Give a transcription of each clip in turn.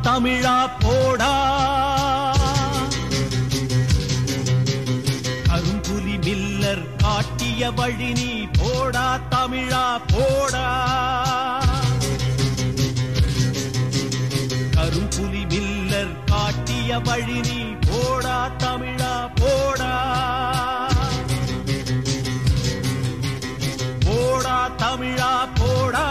தமிழா போடா கரும்புலி மில்லர் காட்டிய வழி நீ போடா தமிழா போடா கரும்புலி மில்லர் காட்டிய வழி நீ போடா தமிழா போடா போடா தமிழா போடா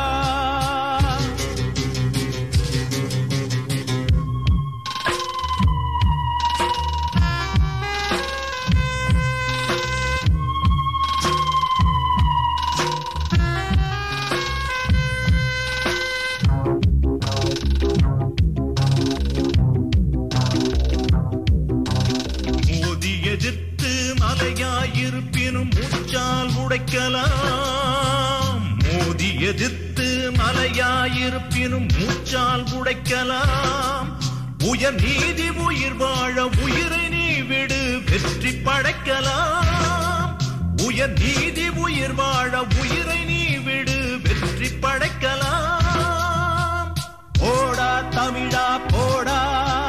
மோதி எதிர்த்து மலையாயிருப்பினும் மூச்சால் உடைக்கலாம் மோதி எதிர்த்து மலையாயிருப்பினும் மூச்சால் உடைக்கலாம் உயர் நீதி உயிர் வாழ உயிரை நீ விடு வெற்றி படைக்கலாம் உயர் நீதி உயிர் வாழ உயிரை நீ விடு வெற்றி படைக்கலாம் போடா தமிழா போடா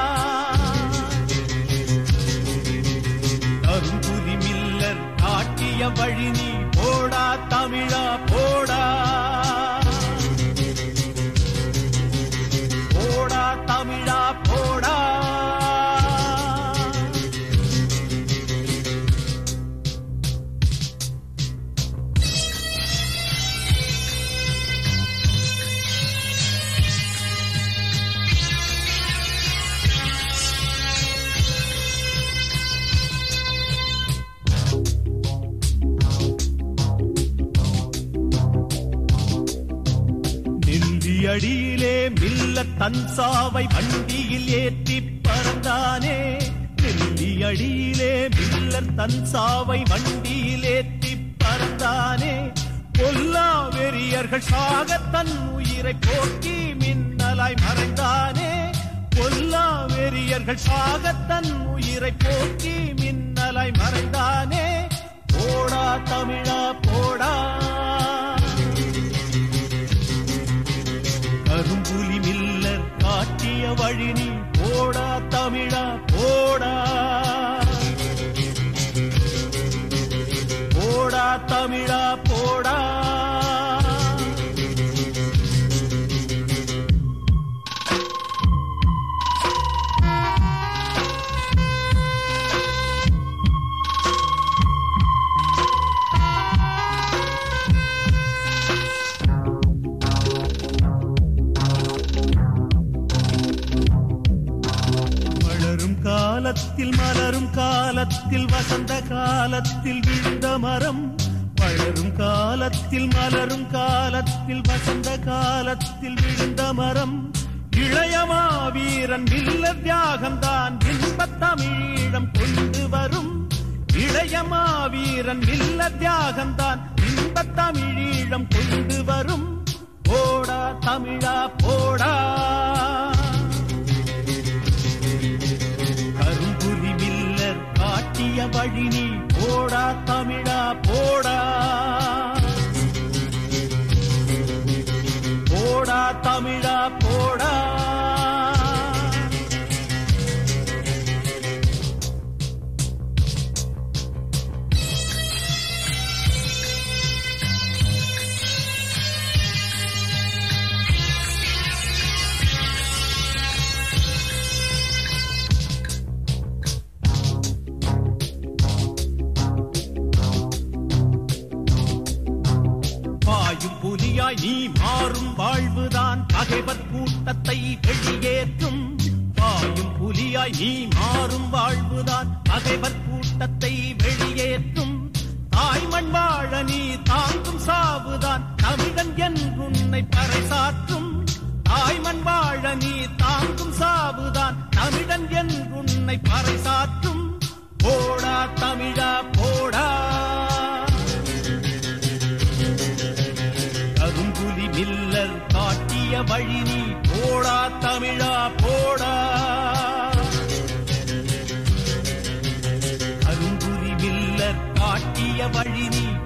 கரும்புலி மில்லர் காட்டிய வழி நீ போடா தமிழா போடா போடா தமிழா போடா நெல்லி அடியிலே மில்ல தன்சாவை வண்டியில் ஏற்றி பறந்தானே நெல்லி அடியிலே மில்லர் தன்சாவை வண்டியில் ஏற்றி பறந்தானே கொல்லா வெறியர்கள் சாக தன் உயிரை போக்கி மின்னலாய் மறைந்தானே கொல்லா வெறியர்கள் சாக தன் உயிரை போக்கி மின்னலாய் மறைந்தானே போடா தமிழா போடா கரும்புலி மில்லர் காட்டிய வழி நீ போடா தமிழா போடா போடா தமிழா போடா வளரும் காலத்தில் மலரும் காலத்தில் வசந்த காலத்தில் விழுந்த மரம் வளரும் காலத்தில் மலரும் காலத்தில் வசந்த காலத்தில் விழுந்த மரம் இளையமா வீரன் வில்ல தியாகம்தான் இன்பத் தமிழீழம் கொண்டு வரும் இளையமா வீரன் வில்ல தியாகம்தான் இன்பத் தமிழீழம் கொண்டு வரும் போடா தமிழா போடா கரும்புலி மில்லர் காட்டிய வழி நீ போடா தமிழா போடா போடா தமிழா போடா பாயும் புலியாய் நீ மாறும் வாழ்வுதான் பகைவர் கூட்டத்தை வெளியேற்றும் பாயும் புலியாய் நீ மாறும் வாழ்வுதான் பகைவர் கூட்டத்தை வெளியேற்றும் தாய்மண் வாழ நீ தாங்கும் சாவுதான் தமிழன் என்றுன்னை பறைசாற்றும் தாய்மண் வாழ நீ தாங்கும் சாவுதான் தமிழன் என்றுன்னை பறைசாற்றும் போடா தமிழா போடா கரும்புலி மில்லர் காட்டிய வழி நீ போடா தமிழா போடா கரும்புலி மில்லர் காட்டிய வழி நீ